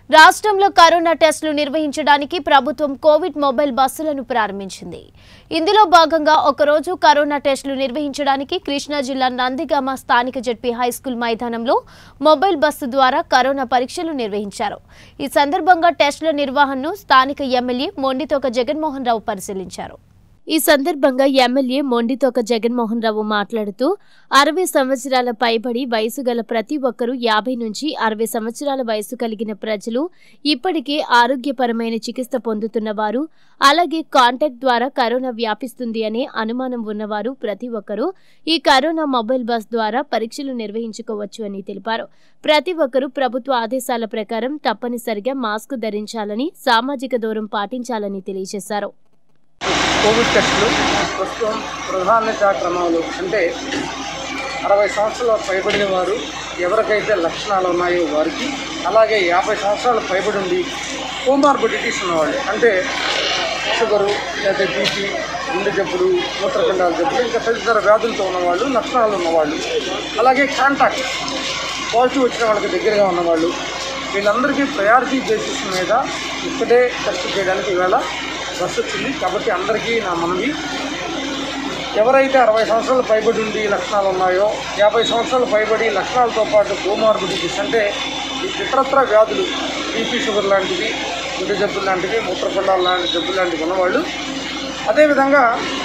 రాష్ట్రంలో కరోనా టెస్టులు నిర్వహించడానికి ప్రభుత్వం కోవిడ్ మొబైల్ బస్సులను ప్రారంభించింది ఇందులో భాగంగా ఒకరోజు కరోనా టెస్టులు నిర్వహించడానికి కృష్ణా జిల్లా నందిగామ స్థానిక జడ్పీ హైస్కూల్ మైదానంలో మొబైల్ బస్సు ద్వారా కరోనా పరీక్షలు నిర్వహించారు ఈ సందర్భంగా టెస్టుల నిర్వహణను స్థానిక ఎమ్మెల్యే మొండితోక జగన్మోహన్ రావు పరిశీలించారు ఈ సందర్భంగా ఎమ్మెల్యే మొండితోక జగన్మోహన్ రావు మాట్లాడుతూ అరవై సంవత్సరాల పైబడి వయసు గల ప్రతి ఒక్కరూ యాభై నుంచి అరవై సంవత్సరాల వయసు కలిగిన ప్రజలు ఇప్పటికే ఆరోగ్యపరమైన చికిత్స పొందుతున్న వారు అలాగే కాంటాక్ట్ ద్వారా కరోనా వ్యాపిస్తుంది అనే అనుమానం ఉన్నవారు ప్రతి ఒక్కరూ ఈ కరోనా మొబైల్ బస్ ద్వారా పరీక్షలు నిర్వహించుకోవచ్చు అని తెలిపారు ప్రతి ఒక్కరూ ప్రభుత్వ ఆదేశాల ప్రకారం తప్పనిసరిగా మాస్క్ ధరించాలని సామాజిక దూరం పాటించాలని తెలియజేశారు కోవిడ్ టెస్టులు ప్రస్తుతం ప్రాధాన్యత క్రమంలో అంటే అరవై సంవత్సరాల పైబడిన వారు ఎవరికైతే లక్షణాలు ఉన్నాయో వారికి అలాగే యాభై సంవత్సరాలు పైబడి ఉండి కోమార్బిడిటీస్ ఉన్నవాళ్ళు అంటే షుగరు లేదా బీపీ గుండె జబ్బులు మూత్రపిండాల జబ్బులు ఇంకా తదితర వ్యాధులతో ఉన్నవాళ్ళు లక్షణాలు ఉన్నవాళ్ళు అలాగే కాంటాక్ట్ పాజిటివ్ వచ్చిన వాళ్ళకి దగ్గరగా ఉన్నవాళ్ళు వీళ్ళందరికీ ప్రయారిటీ బేసిస్ మీద ఇక్కడే టెస్ట్ చేయడానికి ఈవేళ బస్సు వచ్చింది కాబట్టి అందరికీ నా మనవి ఎవరైతే అరవై సంవత్సరాలు పైబడి ఉండి లక్షణాలు ఉన్నాయో యాభై సంవత్సరాలు పైబడి లక్షణాలతో పాటు కోమార్బిడిటీస్ అంటే ఈ ఇతరత్ర వ్యాధులు బీపీ షుగర్ లాంటివి గుండె జబ్బులు లాంటివి మూత్రపిండాలు లాంటి జబ్బులు లాంటివి ఉన్నవాళ్ళు అదేవిధంగా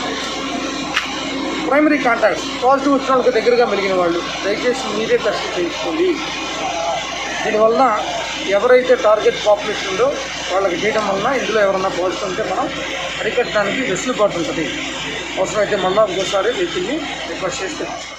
ప్రైమరీ కాంటాక్ట్స్ పాజిటివ్ వచ్చిన వాళ్ళకి దగ్గరగా మెలిగిన వాళ్ళు దయచేసి మీరే టెస్ట్ చేయించుకోండి దీనివల్ల ఎవరైతే టార్గెట్ పాపులేషన్ ఉందో వాళ్ళకి చేయడం వలన ఇందులో ఎవరన్నా పాజిటివ్ ఉంటే మనం అరికట్టడానికి వెసులుబాటు ఉంటుంది అవసరమైతే మళ్ళీ ఇంకోసారి వెహికల్ని రిక్వెస్ట్ చేసి తెప్పించుకోండి